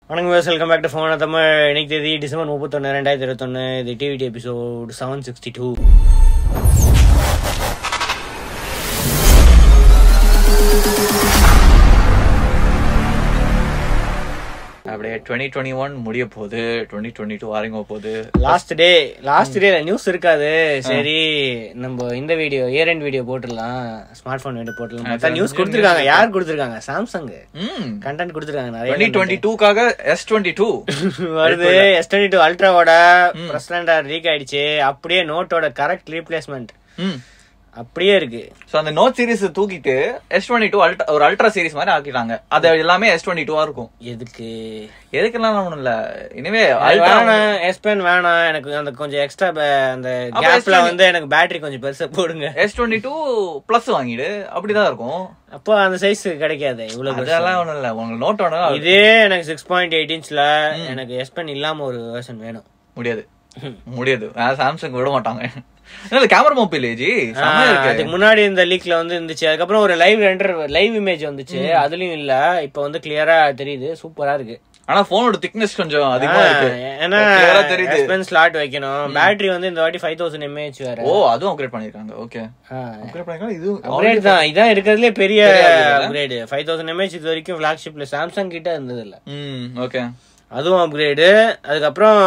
வணக்கம் views welcome back to phone Tamil இன்னைக்கு தேதி டிசம்பர் முப்பத்தொன்று ரெண்டாயிரத்தி இருபத்தொன்று இது TVD episode seven sixty two அப்படியே டுவெண்ட்டி டுவெண்ட்டி ஒன் முடிய போகுது டுவெண்ட்டி டுவெண்ட்டி டூ ஆரங்க போகுது last day last day news இருக்காது சரி நம்ம இந்த வீடியோ இயர் எண்ட் வீடியோ போட்டுடலாம் ஸ்மார்ட் போன் வீடியோ போட்டுடலாம் பார்த்தா நியூஸ் கொடுத்துருக்காங்க யார் கொடுத்துருக்காங்க சாம்சங் ம் கண்டென்ட் கொடுத்துருக்காங்க டுவெண்ட்டி நிறைய டுவெண்ட்டி டூக்காக எஸ் டுவெண்ட்டி டூ வருது எஸ் டுவெண்ட்டி டூ அல்ட்ராவோட பிரசிடண்டா லீக் ஆயிடுச்சு அப்படியே நோட்டோட கரெக்ட் ரீப்ளேஸ்மெண்ட் ம் அப்படியே இருக்கு ஸோ அந்த நோட் சீரிஸ் தூக்கிட்டு எஸ் டுவெண்ட்டி டூ அல்ட்ரா ஒரு அல்ட்ரா சீரிஸ் மாதிரி ஆக்கிட்டாங்க அது எல்லாமே எஸ் டுவெண்ட்டி டூவா இருக்கும் எதுக்கு எதுக்கெல்லாம் ஒண்ணும் இல்ல இனிமே அது அல்ட்ரா வேணாம் எஸ் பென் வேணாம் எனக்கு அந்த கொஞ்சம் எக்ஸ்ட்ரா அந்த கேப்ல வந்து எனக்கு பேட்டரி கொஞ்சம் பெருசா போடுங்க எஸ் டுவெண்ட்டி டூ பிளஸ் வாங்கிடு அப்படிதான் இருக்கும் அப்போ அந்த சைஸ் கிடைக்காது இவ்வளவு பெருசு. அதெல்லாம் ஒண்ணும் இல்ல உங்களுக்கு நோட்டோட இதே எனக்கு சிக்ஸ் பாயிண்ட் எயிட் இன்ச்ல எனக்கு எஸ் பென் இல்லாம ஒரு வெர்ஷன் வேணும் முடியாது முடியாது சாம்சங் விட மாட்டாங்க இல்ல கேமரா மொபைல் ஜி செமையா இருக்கு அதுக்கு முன்னாடி இந்த லீக்ல வந்து இருந்துச்சு அதுக்கப்புறம் ஒரு லைவ் ரெண்டர் லைவ் இமேஜ் வந்துச்சு அதுலயும் இல்ல இப்போ வந்து கிளியரா தெரியுது சூப்பரா இருக்கு ஆனா போனோட திக்னஸ் கொஞ்சம் அதிகமா இருக்கு ஏன்னா Clear ஆ தெரியுது எஸ் பென் ஸ்லாட் வைக்கணும் பேட்டரி வந்து இந்த வாட்டி ஃபைவ் தௌசண்ட் எம்ஏஹெச் வேற ஓ அதுவும் அப்கிரேட் பண்ணிருக்காங்க ஓகே அப்கிரேட் பண்ணிருக்காங்க இது அப்கிரேட் தான் இதான் இருக்கிறதுலே பெரிய அப்கிரேடு ஃபைவ் தௌசண்ட் எம்ஏஹெச் இது வரைக்கும் ஃபிளாக்ஷிப்ல சாம்சங் கிட்ட இருந்தது இல்ல ம் ஓகே அதுவும் அப்கிரேடு அதுக்கப்புறம்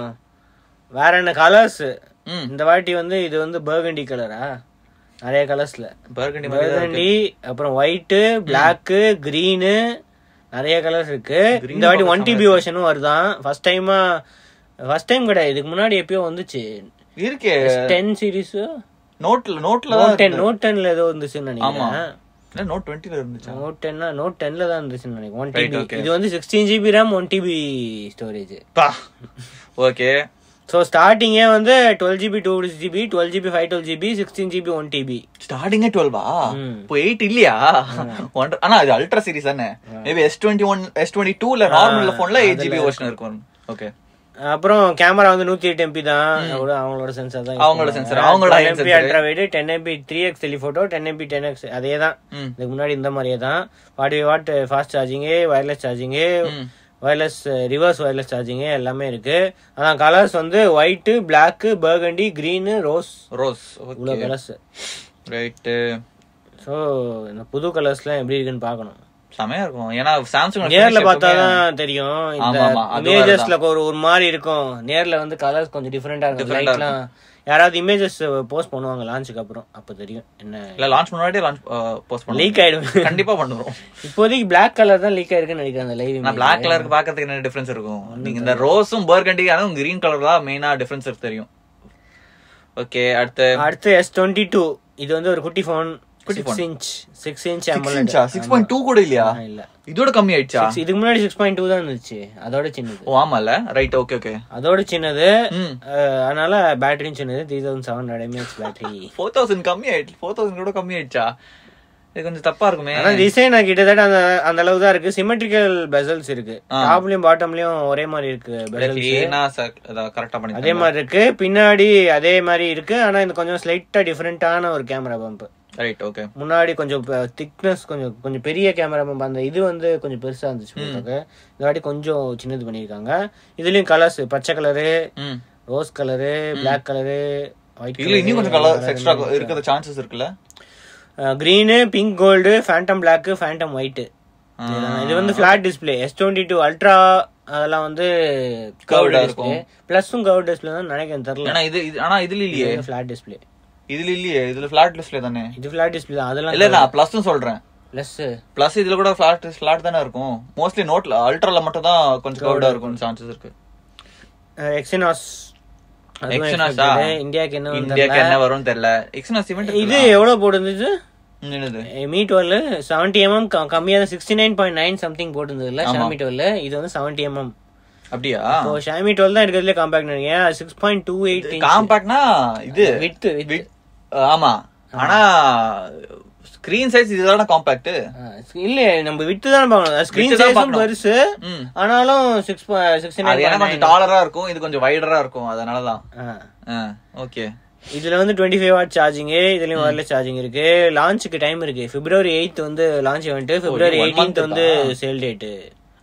வேற என்ன கலர்ஸ் ம் இந்த வாட்டி வந்து இது வந்து பர்கண்டி கலரா நிறைய கலர்ஸ்ல பர்கண்டி மாதிரி தான் பர்கண்டி அப்புறம் ஒயிட்டு பிளாக்கு கிரீனு நிறைய கலர்ஸ் இருக்கு இந்த வாட்டி ஒன் டிபி வெர்ஷனும் வருதான் ஃபர்ஸ்ட் டைமா ஃபர்ஸ்ட் டைம் கிடையாது இதுக்கு முன்னாடி எப்பயோ வந்துச்சு இருக்கே டென் சீரிஸ் நோட்ல நோட்ல நோட் தான் டென் நோட் டென்ல ஏதோ இருந்துச்சுன்னு ஆமா நினைக்கிறேன் இல்ல நோட் 20 ல இருந்துச்சு நோட் டென்னா நோட் டென்ல தான் இருந்துச்சுன்னு நினைக்கிறேன் ஒன் Right, டிபி okay. இது வந்து sixteen GB RAM one TB storage பா ஓகே ஸோ ஸ்டார்டிங்கே வந்து twelve GB two GB twelve GB five twelve GB sixteen GB one TB ஸ்டார்டிங்கே 12 வா இப்போ 8 இல்லையா Wonder- ஆனா இது அல்ட்ரா சீரிஸ் தானே மேபி S21 S22 ல நார்மல் போன்ல 8 ஜிபி வெர்ஷன் இருக்கும் ஓகே அப்புறம் கேமரா வந்து நூத்தி எட்டு எம்பி தான் அதோட அவங்களோட சென்சார் தான் அவங்களோட sensor, அவங்களோட high-end MP sensor. Ultra wide ten MP three X telephoto ten MP ten X அதே தான் ம் இதுக்கு முன்னாடி இந்த மாதிரியே தான் forty watt fast charging wireless charging ம் வயர்லெஸ் ரிவர்ஸ் வயர்லெஸ் சார்ஜிங்கு எல்லாமே இருக்கு அதான் கலர்ஸ் வந்து white black burgundy green rose rose இவ்வளோ ஓகே கலர்ஸ் ரைட் ஸோ இந்த புது கலர்ஸ்லாம் எப்படி இருக்குன்னு பார்க்கணும் செமையா இருக்கும் ஏன்னா சாம்சங் நேர்ல பார்த்தாதான் தெரியும் இந்த ஆமா, ஆமா, அது இமேஜஸ்ல ஒரு ஒரு மாதிரி இருக்கும் நேர்ல வந்து கலர்ஸ் கொஞ்சம் டிஃபரெண்டா இருக்கும் Different-ஆ லைட்லாம் யாராவது இமேஜஸ் போஸ்ட் பண்ணுவாங்க லான்ச்சுக்கு அப்புறம் அப்ப தெரியும் என்ன இல்ல லான்ச் முன்னாடியே லான்ச் போஸ்ட் பண்ணுவோம் லீக் ஆயிடும் கண்டிப்பா பண்ணுவோம் இப்போதைக்கு Black கலர் தான் லீக் ஆயிருக்குன்னு நினைக்கிறேன் அந்த லைவ் நான் பிளாக் கலருக்கு பாக்கிறதுக்கு என்ன டிஃபரன்ஸ் இருக்கும் நீங்க இந்த ரோஸும் பர்கண்டி அதுவும் கிரீன் கலர் தான் மெயினா டிஃபரன்ஸ் தெரியும் ஓகே அடுத்து அடுத்து எஸ் டுவெண்ட்டி டூ இது வந்து ஒரு குட்டி phone six inch six inch six point two கூட இல்லையா இல்ல இதோட கம்மி ஆயிடுச்சா இதுக்கு முன்னாடி சிக்ஸ் பாயிண்ட் டூ தான் இருந்துச்சு அதோட சின்னது ஓ ஆமால ரைட் ஓகே ஓகே அதோட சின்னது ம் அஹ், அதனால பேட்டரியும் சின்னது three thousand seven hundred mAh battery four thousand கம்மி ஆயிடுச்சு ஃபோர் தௌசண்ட் கூட கம்மி ஆயிடுச்சா இது கொஞ்சம் தப்பா இருக்குமே ஆனா டிசைன் கிட்டத்தட்ட அந்த அந்த அளவு தான் இருக்கு சிமெட்ரிக்கல் பெசல்ஸ் இருக்கு டாப்லயும் பாட்டம்லயும் ஒரே மாதிரி இருக்கு பெசல்ஸ் கிளீனா கரெக்டா பண்ணி அதே மாதிரி இருக்கு பின்னாடி அதே மாதிரி இருக்கு ஆனா இந்த கொஞ்சம் ஸ்லைட்டா டிஃபரெண்டான ஒரு கேமரா பம்ப் ரைட் ஓகே முன்னாடி கொஞ்சம் திக்னஸ் கொஞ்சம் கொஞ்சம் பெரிய கேமரா பம்ப் அந்த இது வந்து கொஞ்சம் பெருசா இருந்துச்சு பார்க்க. இந்த வாட்டி கொஞ்சம் சின்னது பண்ணிருக்காங்க இதுலயும் கலர்ஸ் பச்சை கலரு ம் rose colour Black colour white இதுல இன்னும் கொஞ்சம் கலர் எக்ஸ்ட்ரா இருக்கிற சான்சஸ் இருக்குல்ல green pink gold phantom black phantom white இது வந்து flat display S twenty two ultra அதெல்லாம் வந்து Curved ஆ டிஸ்பிளே இருக்கும். பிளஸும் கர்வ் டிஸ்பிளே தான் நினைக்கிறேன் தெரியல ஏன்னா இது இது- ஆனா இதுல இல்லையே ஃபிளாட் டிஸ்பிளே இதுல இல்லையே இதுல ஃபிளாட் டிஸ்ப்ளே தானே இது ஃபிளாட் டிஸ்பிளே தான் அதெல்லாம் இல்ல நான் பிளஸ் சொல்றேன் பிளஸ் பிளஸ் இதுல கூட ஃபிளாட் ஃபிளாட் தானே இருக்கும் மோஸ்ட்லி நோட்ல அல்ட்ரால மட்டும் தான் கொஞ்சம் கர்வ்டா இருக்கும் சான்சஸ் இருக்கு எக்ஸினாஸ் Exynos ஆ? இந்தியாக்கு என்ன வந்து இந்தியாக்கு என்ன வரும்னு தெரியல எக்ஸ்னா சிமெண்ட் இது எவ்வளவு போட்டுருந்துச்சு என்னது மீ டுவெல் செவன்டி எம்எம் கம்மியா sixty nine point nine something போட்டிருந்தது இல்ல ஷாமி டுவெல் இது வந்து செவன்டி எம்எம் அப்படியா இப்போ ஷாமி டுவெல் தான் இருக்கிறதுல காம்பாக்ட் நினைக்கிறேன் சிக்ஸ் பாயிண்ட் டூ எயிட் காம்பாக்ட்னா இது வித்து Width- ஆமா ஆனா ஸ்கிரீன் சைஸ் இதோட காம்பாக்ட் இல்ல நம்ம விட்டு தான் பார்க்கணும் ஸ்கிரீன் Width தான் சைஸும் பார்க்கணும். பெருசு ம் ஆனாலும் சிக்ஸ் சிக்ஸ்டி அது ஏன்னா கொஞ்சம் டாலரா இருக்கும் இது கொஞ்சம் வைடரா இருக்கும் அதனாலதான் நைன் ஓகே இதுல வந்து டுவெண்ட்டி ஃபைவ் வாட் சார்ஜிங் இதுலயும் ஒயர்லெஸ் சார்ஜிங் இருக்கு லான்ச்சுக்கு டைம் இருக்கு பிப்ரவரி எயித் வந்து லான்ச் வந்துட்டு பிப்ரவரி one எயிட்டீன்த் month வந்து சேல் டேட்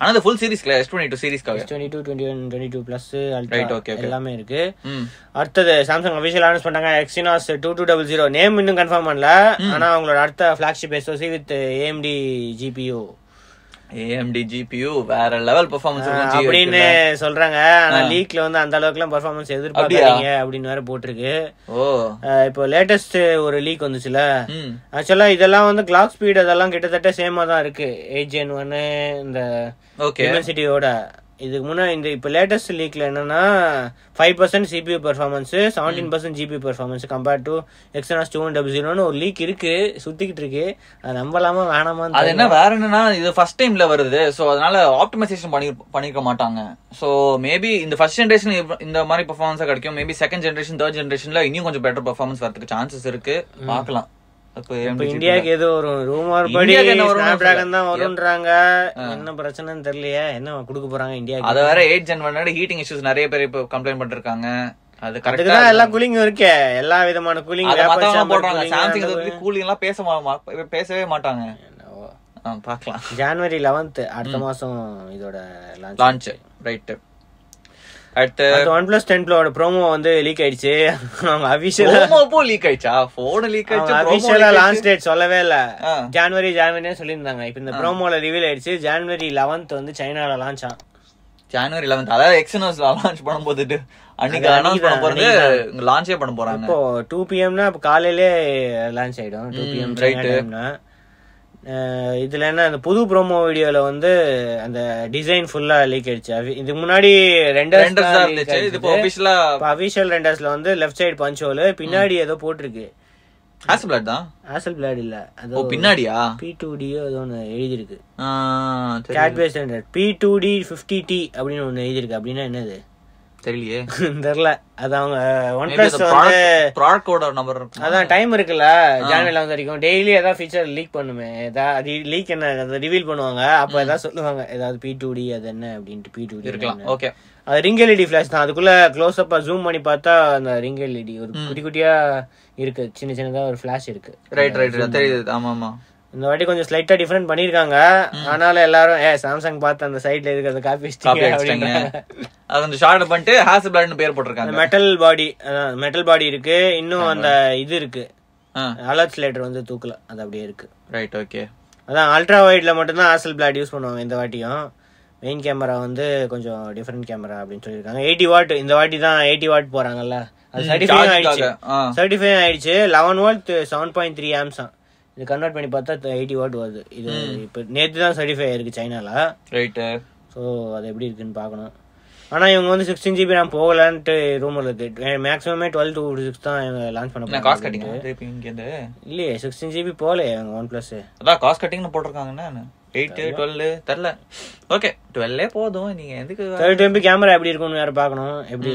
ஆனா அது ஃபுல் சீரிஸ்ல எஸ் டுவெண்ட்டி டூ சீரிஸ்க்காக twenty two twenty one twenty two plus Right, okay, okay. எல்லாமே இருக்கு ம் அடுத்தது சாம்சங் அபிஷியல் அனௌன்ஸ் பண்ணாங்க Exynos two two double zero name இன்னும் கன்ஃபார்ம் பண்ணல ஆனா அவங்களோட அடுத்த flagship SoC with AMD GPU AMD GPU வேற லெவல் பெர்ஃபார்மன்ஸ் இருக்கும் அப்படின்னு சொல்றாங்க ஆனா லீக்ல வந்து அந்த அளவுக்கு எல்லாம் பெர்ஃபார்மன்ஸ் எதிர்பார்க்காதீங்க அப்படின்னு வேற போட்டிருக்கு ஓ அஹ் இப்போ லேட்டஸ்ட் ஒரு லீக் வந்துச்சுல ம் ஆக்சுவலா இதெல்லாம் வந்து கிளாக் ஸ்பீட் அதெல்லாம் கிட்டத்தட்ட சேமா தான் இருக்கு எயிட் ஜென் ஒன்னு இந்த ஓகே யூனிவர்சிட்டியோட இதுக்கு முன்னாடி இந்த இப்போ லேட்டஸ்ட் லீக்ல என்னன்னா five percent CPU performance seventeen percent GP performance compared to Exynos two one double ஜீரோன்னு ஒரு லீக் இருக்கு சுத்திக்கிட்டு இருக்கு அது நம்பலாமா வேணாமான்னு அது என்ன வேற என்னன்னா இது ஃபர்ஸ்ட் டைம்ல வருது சோ அதனால ஆப்டிமைசேஷன் பண்ணி பண்ணிருக்க மாட்டாங்க சோ மேபி இந்த ஃபர்ஸ்ட் ஜெனரேஷன் இந்த மாதிரி பெர்ஃபார்மன்ஸ் கிடைக்கும் மேபி செகண்ட் ஜெனரேஷன் தேர்ட் ஜெனரேஷன்ல இன்னும் கொஞ்சம் பெட்டர் பெர்ஃபார்மன்ஸ் வரதுக்கு சான்சஸ் இருக்கு பார்க்கலாம் இப்போ இப்போ இந்தியாவுக்கு ஏதோ ஒரு ரூமர் படி இந்தியாக்கு என்ன வரும்னு ஸ்னாப் டிராகன் தான் வரும்ன்றாங்க என்ன பிரச்சனைன்னு தெரியலையே என்ன கொடுக்க போறாங்க இந்தியாவுக்கு அத வேற எயிட் ஜென் பண்ணாடி ஹீட்டிங் இஷ்யூஸ் நிறைய பேர் இப்போ கம்ப்ளைண்ட் பண்ணிருக்காங்க அது அதுக்கு கரெக்டா தான் எல்லா கூலிங்கும் இருக்கே எல்லா விதமான கூலிங் அத மத்தவங்க போடுறாங்க சாம்சங் இதை பத்தி கூலிங் எல்லாம் பேச மா- மா- பேசவே மாட்டாங்க ஆ, பார்க்கலாம் ஜனவரி லெவன்த் அடுத்த மாசம் இதோட லான்ச் லான்ச் ரைட் அடுத்து ஒன் பிளஸ் டென் ப்ளோட ப்ரோமோ வந்து லீக் ஆயிடுச்சு அவங்க அபிஷியலா promo லீக் ஆயிடுச்சா போன் லீக் அவங்க ஆயிடுச்சு அபிஷியலா லான்ச் டேட் சொல்லவே இல்ல ஆ. ஜனவரி ஜனவரி சொல்லியிருந்தாங்க இப்ப இந்த ப்ரோமோல ரிவீல் ஆயிடுச்சு ஜனவரி லெவன்த் வந்து சைனால லான்ச் ஆகும் ஜனவரி 11th அதாவது எக்ஸனோஸ் லான்ச் பண்ணும்போது அன்னைக்கு அது அனௌன்ஸ் பண்ண அன்னைக்கு போறது லான்ச்சே பண்ண போறாங்க இப்போ டூ பிஎம்னா இப்போ காலையிலே லான்ச் ஆயிடும் டூ பிஎம் right. டைம்னா இதுல என்ன அந்த புது ப்ரோமோ வீடியோல வந்து அந்த டிசைன் ஃபுல்லா லீக் ஆயிடுச்சு அவி- இதுக்கு முன்னாடி ரெண்டர்ஸ் ரெண்டர்ஸ் தான் இருந்துச்சு இது இப்போ ஒபிஷியலா இப்போ அபிஷியல் ரெண்டர்ஸ்ல வந்து லெஃப்ட் சைடு பஞ்ச் ஹோல் பின்னாடி ஏதோ போட்டிருக்கு ஹாஸ்பிளட் தான் ஆசல் பிளாட் இல்ல ஓ அது பின்னாடியா பி டூ டியோ ஏதோ ஒன்று எழுதியிருக்கு ஆ, சரி. Gate base hundred P two T fifty T அப்படின்னு ஒன்று எழுதியிருக்கு அப்படின்னா என்னது தெரியலையே தெரில அது அவங்க ஒன் Maybe பிளஸ் அந்த வந்து product- product கோட நம்பர் இருக்கும் அதான் டைம் இருக்குல்ல ஜான்வரி லெவன்த் வரைக்கும் டெய்லி ஏதாவது ஃபீச்சர் லீக் பண்ணுமே ஏதாவது லீக் என்ன அதை ரிவீல் பண்ணுவாங்க அப்போ ஏதாவது சொல்லுவாங்க ஏதாவது பி டூ டி அது என்ன அப்படின்ட்டு பி டூ டி இருக்கலாம் ஓகே அது ரிங் எல்இடி ஃபிளாஷ் தான் அதுக்குள்ள க்ளோஸ் அப்பா ஜூம் பண்ணி பார்த்தா அந்த ரிங் எல்இடி ஒரு குட்டி குட்டியா இருக்கு சின்ன சின்னதா ஒரு ஃபிளாஷ் இருக்கு ரைட் ரைட் தெரியுது ஆமா ஆமா இந்த வாட்டி கொஞ்சம் ஸ்லைட்டா டிஃபரெண்ட் பண்ணிருக்காங்க ஆனாலும் எல்லாரும் ஏ சாம்சங் பார்த்து அந்த சைட்ல இருக்கிறத காப்பி காப்பி அடிச்சிட்டாங்க அது கொஞ்சம் ஷார்ட் பண்ணிட்டு ஹாஸ்பிளட்னு பேர் போட்டிருக்காங்க மெட்டல் பாடி மெட்டல் பாடி இருக்கு இன்னும் அந்த இது இருக்கு அலர்ட் ஸ்லேட்டர் வந்து தூக்கல அது அப்படியே இருக்கு ரைட் ஓகே அதான் அல்ட்ரா வைட்ல மட்டும்தான் ஆசல் பிளாட் யூஸ் பண்ணுவாங்க இந்த வாட்டியும் மெயின் கேமரா வந்து கொஞ்சம் டிஃபரெண்ட் கேமரா அப்படின்னு சொல்லியிருக்காங்க எயிட்டி வாட் இந்த வாட்டி தான் எயிட்டி வாட் போறாங்கல்ல அது சர்டிஃபை ஆயிடுச்சு சர்டிஃபை ஆயிடுச்சு eleven watt seven point three amps இது கன்வெர்ட் பண்ணி பார்த்தா எயிட்டி வாட் வருது இது இப்போ நேற்று தான் சர்டிஃபை ஆயிருக்கு சைனால ரைட் ஸோ அது எப்படி இருக்குன்னு பார்க்கணும் ஆனா இவங்க வந்து சிக்ஸ்டீன் ஜிபி ரேம் போகலன்ட்டு ரூமர் இருக்கு மேக்ஸிமமே டுவெல் டூ சிக்ஸ் தான் இவங்க லான்ச் பண்ண என்ன காஸ்ட் கட்டிங் திருப்பி இங்க இருந்து இல்லையே சிக்ஸ்டீன் ஜிபி போகல இவங்க ஒன் பிளஸ் அதான் காஸ்ட் கட்டிங்னு போட்டிருக்காங்கன்னு எயிட் டுவெல் தெரில ஓகே டுவெல்லே போதும் நீங்க எதுக்கு தேர்ட்டி எம்பி கேமரா எப்படி இருக்கும்னு வேற பார்க்கணும் எப்படி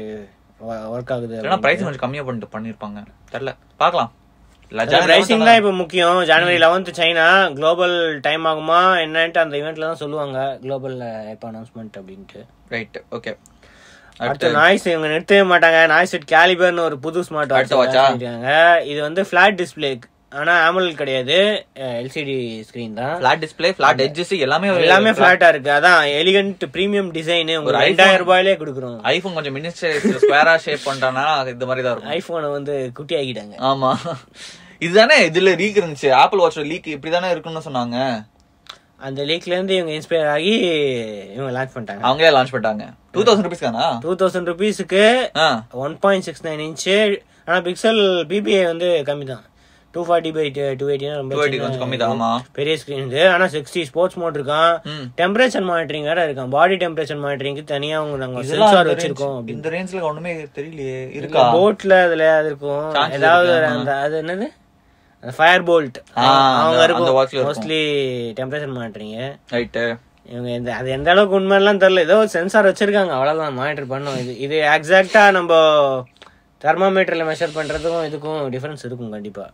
ஒர்க் ஆகுது இல்லைன்னா பிரைஸ் கொஞ்சம் கம்மியா பண்ணிட்டு பண்ணிருப்பாங்க தெரில பார்க்கலாம் பிரைசிங் தான் இப்போ முக்கியம் ஜனவரி லெவன்த் சைனா குளோபல் டைம் ஆகுமா என்னன்ட்டு அந்த இவெண்ட்ல தான் சொல்லுவாங்க குளோபல்ல எப்போ அனௌன்ஸ்மெண்ட் அப்படின்ட்டு ரைட் ஓகே அடுத்து நாய்ஸ் இவங்க நிறுத்தவே மாட்டாங்க நாய்ஸ் செட் கேலிபர்னு ஒரு புது ஸ்மார்ட் வாட்ச் அடுத்த watch-ஆ? சொல்லிட்டாங்க இது வந்து ஃபிளாட் டிஸ்பிளே ஆனா ஆமல் கிடையாது எல்சிடி ஸ்கிரீன் தான் ஃபிளாட் டிஸ்ப்ளே ஃபிளாட் எட்ஜஸ் எல்லாமே ஒரு- எல்லாமே ஃபிளாட்டா இருக்கு அதான் எலிகன்ட் பிரீமியம் டிசைன் ஒரு ஒரு ரெண்டாயிரம் ரூபாயிலே கொடுக்குறோம் ஐபோன் கொஞ்சம் மினிஸ்டர் ஸ்கொயரா ஷேப் பண்றானா இந்த மாதிரி தான் இருக்கும் ஐபோனை வந்து குட்டி ஆக்கிட்டாங்க ஆமா இதுதானே இதுல லீக் இருந்துச்சு ஆப்பிள் வாட்ச் லீக் இப்படிதானே இருக்குன்னு சொன்னாங்க அந்த லீக்ல இருந்து இவங்க இன்ஸ்பயர் ஆகி இவங்க லான்ச் பண்ணிட்டாங்க அவங்களே லான்ச் பண்ணிட்டாங்க டூ தௌசண்ட் ருபீஸ் தானா டூ தௌசண்ட் ருபீஸுக்கு ஆ one point six nine inch ஆனா பிக்சல் பிபிஐ வந்து கம்மி தான் டூ ஃபார்ட்டி பை டூ எயிட்டினா ரொம்ப 280 சின்ன கொஞ்சம் கம்மி தான், ஆமா. பெரிய ஸ்கிரீன் இது ஆனா சிக்ஸ்டி ஸ்போர்ட்ஸ் மோட் இருக்கான் ம். டெம்பரேச்சர் மானிட்டரிங் வேற இருக்கான் பாடி டெம்பரேச்சர் மானிட்டரிங்க்கு தனியா அவங்க நாங்க இதெல்லாம் சென்சார் இந்த வச்சிருக்கோம் range- அப்படின்னு இந்த ரேஞ்ச்ல ஒண்ணுமே தெரியலையே இருக்கா போட்ல அதுல அது இருக்கும் Chances ஏதாவது இருக்கு, ஒரு அந்த அது என்னது ஃபயர் போல்ட் ஆ, அவங்க அந்த- அந்த watch ல இருக்கும் இருக்கும். மோஸ்ட்லி டெம்பரேச்சர் மானிட்டரிங் ரைட்டு இவங்க எந்த அது எந்த அளவுக்கு உண்மைலாம் தெரியல ஏதோ சென்சார் வச்சிருக்காங்க அவ்வளவுதான் மானிட்டர் பண்ணோம் இது இது எக்ஸாக்டா நம்ம தெர்மாமீட்டர்ல மெஷர் பண்றதுக்கும் இதுக்கும் டிஃபரன்ஸ் இருக்கும் கண்டிப்பா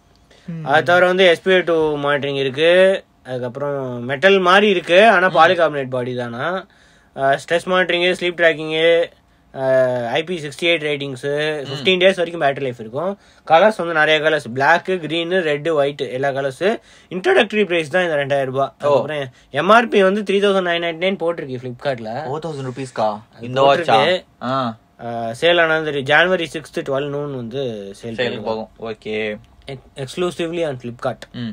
அது தவிர வந்து எஸ்பிஐ டூ மானிட்டரிங் இருக்கு அதுக்கப்புறம் மெட்டல் மாதிரி இருக்கு ஆனா பாலிகார்பனேட் பாடி தானா stress monitoring sleep tracking IP sixty eight ratings fifteen days வரைக்கும் பேட்டரி லைஃப் இருக்கும் கலர்ஸ் வந்து நிறைய colours black green red white எல்லா கலர்ஸ் இன்ட்ரோடக்டரி பிரைஸ் தான் இந்த ரெண்டாயிரம் ரூபாய் அப்புறம் எம்ஆர்பி வந்து three thousand nine ninety nine போட்டிருக்கு ஃப்ளிப்கார்ட்ல ஃபோர் தௌசண்ட் ருபீஸ்க்கா இந்த வாட்சா ஆ சேல் ஆனது ஜான்வரி சிக்ஸ்த் டுவெல் நூன் வந்து சேல் சேலுக்கு போகும் ஓகே எக்ஸ்க்ளூசிவ்லி ஆன் ஃப்ளிப்கார்ட் ம்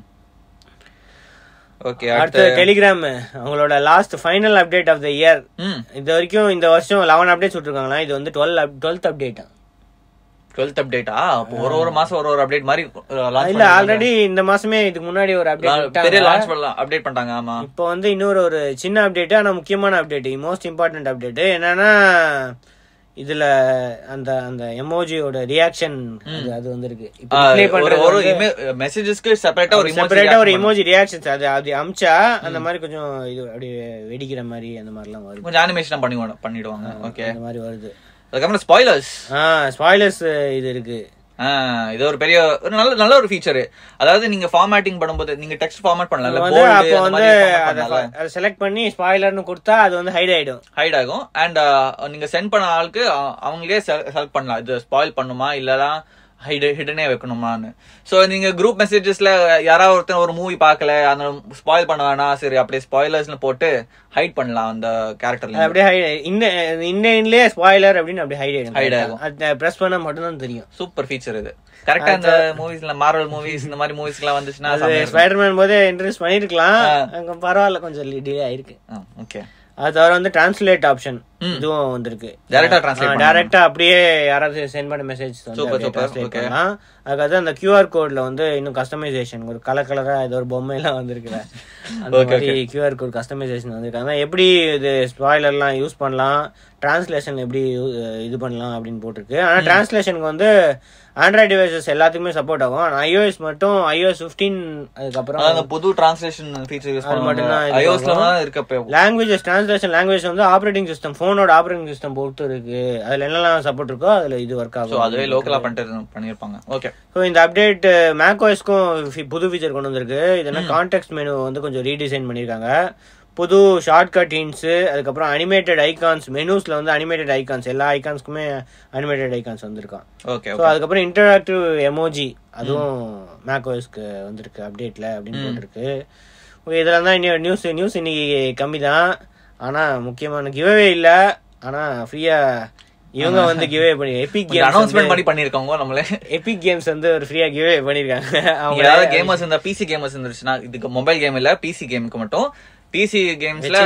ஓகே அடுத்து டெலிகிராம் அவங்களோட last final update of the year ம் இது வரைக்கும் இந்த வருஷம் லெவன் அப்டேட்ஸ் விட்டுருக்காங்களா இது வந்து டுவெல் டுவெல்த் அப்டேட் டுவெல்த் அப்டேட்டா அப்போ ஒரு ஒரு மாசம் ஒரு ஒரு அப்டேட் மாதிரி லான்ச் இல்ல ஆல்ரெடி இந்த மாசமே இதுக்கு முன்னாடி ஒரு அப்டேட் பெரிய லான்ச் பண்ணலாம் அப்டேட் பண்ணிட்டாங்க ஆமா இப்போ வந்து இன்னொரு ஒரு சின்ன அப்டேட் ஆனா முக்கியமான அப்டேட் மோஸ்ட் இம்பார்ட்டன்ட் அப்டேட் என்னன்னா இதுல அந்த அந்த எமோஜியோட ரியாக்ஷன் அது வந்திருக்கு இப்போ ஆ, display ஒரு பண்றது ஒரு வந்து மெசேஜஸ்க்கு செப்பரேட்டா ஒரு செப்பரேட்டா ஒரு எமோஜி ரியாக்ஷன்ஸ் அது அது அமிச்சா அந்த மாதிரி கொஞ்சம் இது அப்படியே வெடிக்கிற மாதிரி அந்த மாதிரிலாம் வருது கொஞ்சம் அனிமேஷன் பண்ணி பண்ணிடுவாங்க ஓகே அந்த மாதிரி வருது அதுக்கப்புறம் ஸ்பாய்லர்ஸ் ஆ ஸ்பாய்லர்ஸ் இது இருக்கு இது ஒரு பெரிய ஒரு நல்ல நல்ல ஒரு ஃபீச்சர் அதாவது நீங்க ஃபார்மேட்டிங் பண்ணும்போது நீங்க டெக்ஸ்ட் ஃபார்மேட் பண்ணல வந்து அப்போ வந்து அதை அதை செலக்ட் பண்ணி ஸ்பாய்லர்னு கொடுத்தா அது வந்து ஹைட் ஆயிடும் ஹைட் ஆகும் அண்ட் நீங்க சென்ட் பண்ண ஆளுக்கு அ- அவங்களே செலக்ட் பண்ணலாம் இது ஸ்பாயில் பண்ணுமா இல்லனா ஹைட் ஹிடனே வைக்கணுமான்னு சோ நீங்க குரூப் மெசேஜஸ்ல யாராவது ஒருத்தன் ஒரு மூவி பார்க்கல அந்த ஸ்பாயில் பண்ண வேணாம் சரி அப்படியே ஸ்பாயிலர்ஸ்னு போட்டு ஹைட் பண்ணலாம் அந்த அது கேரக்டர்ல அப்படியே ஹைட் இந்த இன்னே ஸ்பாய்லர் அப்படின்னு அப்படியே ஹைட் ஆயிடும் Hide Correct ஆ. அது பிரஸ் பண்ணா மட்டும் தான் தெரியும் சூப்பர் ஃபீச்சர் இது கரெக்டா இந்த மூவிஸ்ல மார்வல் மூவிஸ் இந்த மாதிரி மூவிஸ்லாம் வந்துச்சுன்னா அது ஸ்பைடர்மேன் போதே இன்ட்ரெஸ்ட் பண்ணிருக்கலாம் அங்க பரவாயில்ல கொஞ்சம் டிலே ஆயிருக்கு ஓகே அது தவிர வந்து டிரான்ஸ்லேட் ஆப்ஷன் இதுவும் வந்திருக்கு Direct ஆ translate டைரக்டா அப்படியே யாராவது சென்ட் பண்ண மெசேஜ் Super, super. Okay. பண்ணலாம் அதுக்காக அந்த கியூஆர் கோட்ல வந்து இன்னும் கஸ்டமைசேஷன் ஒரு கலர் கலரா ஏதோ ஒரு பொம்மை எல்லாம் வந்திருக்குல அந்த மாதிரி கியூஆர் கோட் கஸ்டமைசேஷன் வந்திருக்காங்க எப்படி இது ஸ்பாய்லர்லாம் யூஸ் பண்ணலாம் டிரான்ஸ்லேஷன் எப்படி யூ- இது பண்ணலாம் அப்படின்னு போட்டிருக்கு ஆனா டிரான்ஸ்லேஷனுக்கு வந்து ஆண்ட்ராய்டு டிவைசஸ் எல்லாத்துக்குமே சப்போர்ட் ஆகும் ஆனா iOS மட்டும் iOS 15 அதுக்கப்புறம் அந்த புது டிரான்ஸ்லேஷன் ஃபீச்சர் யூஸ் பண்ணுவாங்க மட்டும்தான் இது ஐஓஎஸ்ல தான் இருக்கப்ப லாங்குவேஜஸ் டிரான்ஸ்லேஷன் லாங்குவேஜ் வந்து ஆப்ரேட்டிங் சிஸ்டம் ஃபோனோட ஆப்ரேட்டிங் சிஸ்டம் பொறுத்து இருக்கு அதுல என்னெல்லாம் சப்போர்ட் இருக்கோ அதுல இது ஒர்க் சோ ஆகும் அதுவே லோக்கலா பண்ணிட்டு பண்ணிருப்பாங்க ஓகே ஸோ இந்த அப்டேட் மேக்ஓஎஸ்க்கும் புது ஃபீச்சர் கொண்டு வந்திருக்கு இது என்ன கான்டெக்ட் மெனு வந்து கொஞ்சம் ரீடிசைன் பண்ணியிருக்காங்க புது ஷார்ட்கட் ஹின்ஸ் அதுக்கப்புறம் அனிமேட்டட் ஐகான்ஸ் மெனூஸ்ல வந்து அனிமேட்டட் ஐகான்ஸ் எல்லா ஐகான்ஸ்க்குமே அனிமேட்டட் ஐகான்ஸ் வந்திருக்கான் ஓகே ஸோ அதுக்கப்புறம் இன்டராக்டிவ் எமோஜி அதுவும் மேக்ஓஎஸ்க்கு வந்திருக்கு அப்டேட்ல அப்படின்னு போட்டிருக்கு ஓகே இதெல்லாம் தான் இன்னும் நியூஸ் நியூஸ் இன்னைக்கு கம்மி தான் ஆனா முக்கியமான கிவ்அவே இல்ல ஆனா ஃப்ரீயா இவங்க வந்து கிவ்அவே பண்ணி எபிக் கேம்ஸ் அனௌன்ஸ்மெண்ட் பண்ணி பண்ணிருக்காங்க நம்மளே எபிக் கேம்ஸ் வந்து ஒரு ஃப்ரீயா கிவ்அவே பண்ணிருக்காங்க அவங்க யாராவது கேமர்ஸ் இந்த பிசி கேமர்ஸ் இருந்துச்சுன்னா இதுக்கு மொபைல் கேம் இல்ல பிசி கேமுக்கு மட்டும் பிசி கேம்ஸ்ல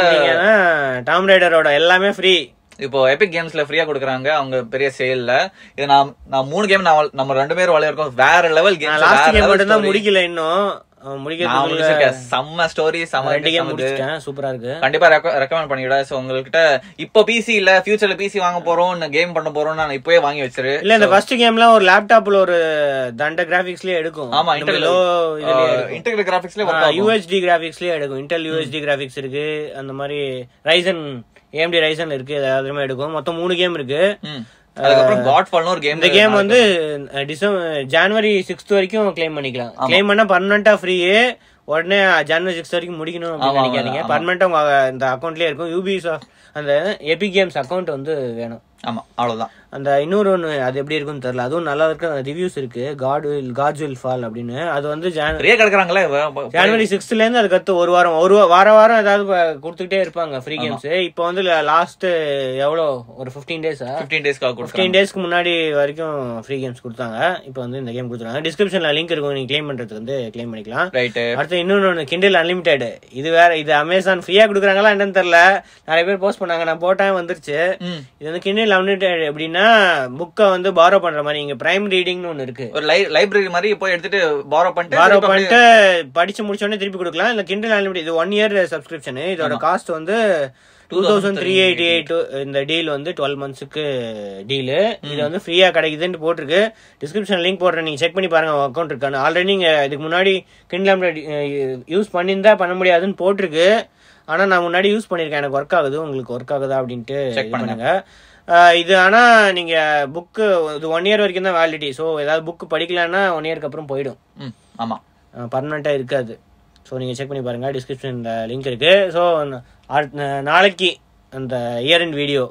டாம் ரைடரோட எல்லாமே ஃப்ரீ இப்போ எபிக் கேம்ஸ்ல ஃப்ரீயா கொடுக்குறாங்க அவங்க பெரிய சேல்ல இது நான் நான் மூணு கேம் நான் நம்ம ரெண்டு பேரும் விளையாடுறோம் வேற லெவல் கேம் லாஸ்ட் கேம் மட்டும் தான் முடிக்கல இன்னும் அவன் நான் முடிக்கிறதுக்குள்ள முடிச்சிருக்கேன் செம்ம ஸ்டோரி செம்ம ரெண்டு கேம் செம்ம இது. முடிச்சிட்டேன் சூப்பரா இருக்கு கண்டிப்பா ரெக்கமெண்ட் பண்ணிவிட சோ உங்ககிட்ட இப்போ பிசி இல்ல ஃபியூச்சர்ல பிசி வாங்க போறோம் கேம் பண்ண போறோம் நான் இப்பவே வாங்கி வச்சிரு இல்ல இந்த ஃபர்ஸ்ட் கேம்லாம் ஒரு லேப்டாப்ல ஒரு தண்ட கிராபிக்ஸ்லயே எடுக்கும் ஆமா இன்டெல் லோ இதுலயே எடுக்கும் இன்டெகிரல் கிராபிக்ஸ்ல ஒர்க் ஆகும் யூஎஸ்டி கிராபிக்ஸ்லயே எடுக்கும் இன்டெல் யூஎஸ்டி கிராபிக்ஸ் இருக்கு அந்த மாதிரி ரைசன் ஏஎம்டி ரைசன் இருக்கு இது எல்லாத்துலயுமே எடுக்கும் மொத்தம் மூணு கேம் இருக்கு ம். அதுக்கப்புறம் காட் ஃபால்னு ஒரு கேம் இந்த கேம் வந்து டிசம்பர் ஜனவரி சிக்ஸ்த் வரைக்கும் கிளைம் பண்ணிக்கலாம் கிளைம் பண்ணா பர்மனண்டா ஃப்ரீ உடனே ஜனவரி சிக்ஸ்த் வரைக்கும் முடிக்கணும் அப்படின்னு ஆமா, நினைக்காதீங்க ஆமா. பர்மனண்டா உங்க இந்த அக்கௌண்ட்லயே இருக்கும் யூபிஎஸ் அந்த எபிக் கேம்ஸ் அக்கௌண்ட் வந்து வேணும் ஆமா அவ்வளவுதான் அந்த இன்னொரு ஒன்று அது எப்படி இருக்குன்னு தெரியல அதுவும் நல்லா இருக்கு ரிவ்யூஸ் இருக்கு God will Gods Will Fall அப்படின்னு அது வந்து ஜான் நிறைய கிடக்குறாங்களே ஜனவரி சிக்ஸ்த்ல இருந்து அதுக்கு அடுத்து ஒரு வாரம் ஒரு வா- வார வாரம் ஏதாவது ப- கொடுத்துக்கிட்டே இருப்பாங்க ஃப்ரீ கேம்ஸ் இப்போ வந்து லாஸ்ட் எவ்வளோ ஒரு ஃபிஃப்டீன் டேஸா பிப்டீன் டேஸ்க்காக கொடுக்குறாங்க ஃபிஃப்டீன் டேஸ்க்கு முன்னாடி வரைக்கும் ஃப்ரீ கேம்ஸ் கொடுத்தாங்க இப்போ வந்து இந்த கேம் கொடுத்துருக்காங்க டிஸ்கிரிப்ஷன்ல லிங்க் இருக்கும் நீங்க க்ளைம் பண்றதுக்கு வந்து க்ளைம் பண்ணிக்கலாம் ரைட்டு அடுத்து இன்னொன்னு ஒன்று கிண்டில் அன்லிமிடெட் இது வேற இது அமேசான் ஃப்ரீயா கொடுக்குறாங்களா என்னன்னு தெரியல நிறைய பேர் போஸ்ட் பண்ணாங்க நான் போட்டேன் வந்துருச்சு ம். இது வந்து கிண்டில் அன்லிமிடெட் எப்படின்னா புக்கை வந்து பாரோ பண்ற மாதிரி இங்க பிரைம் ரீடிங்னு ஒன்று இருக்கு ஒரு லைப்ரரி மாதிரி போய் எடுத்துட்டு பாரோ பண்ணிட்டு பாரோ திருப்பி அப்படியே- பண்ணிட்டு படிச்சு முடிச்ச உடனே திருப்பி கொடுக்கலாம் இந்த கிண்டில் அன்லிமிடெட் இது ஒன் இயர் சப்ஸ்கிரிப்ஷன் இதோட காஸ்ட் வந்து two thousand three eighty eight இந்த டீல் வந்து டுவெல் மந்த்ஸுக்கு டீலு இது வந்து ஃப்ரீயா கிடைக்குதுன்னு போட்டிருக்கு டிஸ்கிரிப்ஷன் லிங்க் போடுறேன் நீங்க செக் பண்ணி பாருங்க அக்கௌண்ட் இருக்கான்னு ஆல்ரெடி நீங்க இதுக்கு முன்னாடி கிண்டில் யூஸ் பண்ணியிருந்தா பண்ண முடியாதுன்னு போட்டிருக்கு ஆனா நான் முன்னாடி யூஸ் பண்ணிருக்கேன் எனக்கு ஒர்க் ஆகுது உங்களுக்கு ஒர்க் ஆகுதா அப்படின்ட்டு Check இது பண்ணுங்க. பண்ணுங்க ஆஹ் இது ஆனா நீங்க புக்கு இது ஒன் இயர் வரைக்கும் தான் வேலிடிட்டி ஸோ ஏதாவது புக் படிக்கலன்னா ஒன் இயர்க்கு அப்புறம் போயிடும் ம், ஆமா பர்மனெண்ட்டாக இருக்காது ஸோ நீங்கள் செக் பண்ணி பாருங்கள் டிஸ்கிரிப்ஷனில் லிங்க் இருக்குது ஸோ நாளைக்கு அந்த இயர் அண்ட் வீடியோ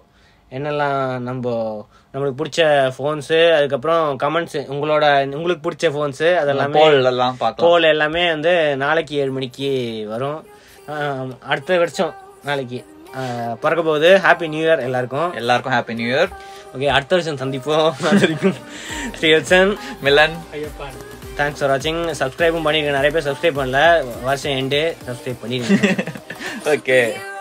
என்னெல்லாம் நம்ம நம்மளுக்கு பிடிச்ச ஃபோன்ஸு அதுக்கப்புறம் கமெண்ட்ஸ் உங்களோட உங்களுக்கு பிடிச்ச ஃபோன்ஸு அதெல்லாமே போல் எல்லாம் பார்க்கலாம் போல் எல்லாமே வந்து நாளைக்கு ஏழு மணிக்கு வரும் ஆஹ் அடுத்த வருஷம் நாளைக்கு ஆஹ் பிறக்க போகுது ஹாப்பி நியூ இயர் எல்லாருக்கும் எல்லாருக்கும் ஹாப்பி நியூ இயர் ஓகே அடுத்த வருஷம் சந்திப்போம் அது வரைக்கும் ஸ்ரீவத்சன் மிலன் தேங்க்ஸ் ஃபார் வாட்சிங் சப்ஸ்கிரைபும் பண்ணிருக்கேன் நிறைய பேர் சப்ஸ்கிரைப் பண்ணல வருஷம் எண்டு சப்ஸ்கிரைப் பண்ணிருக்கேன் ஓகே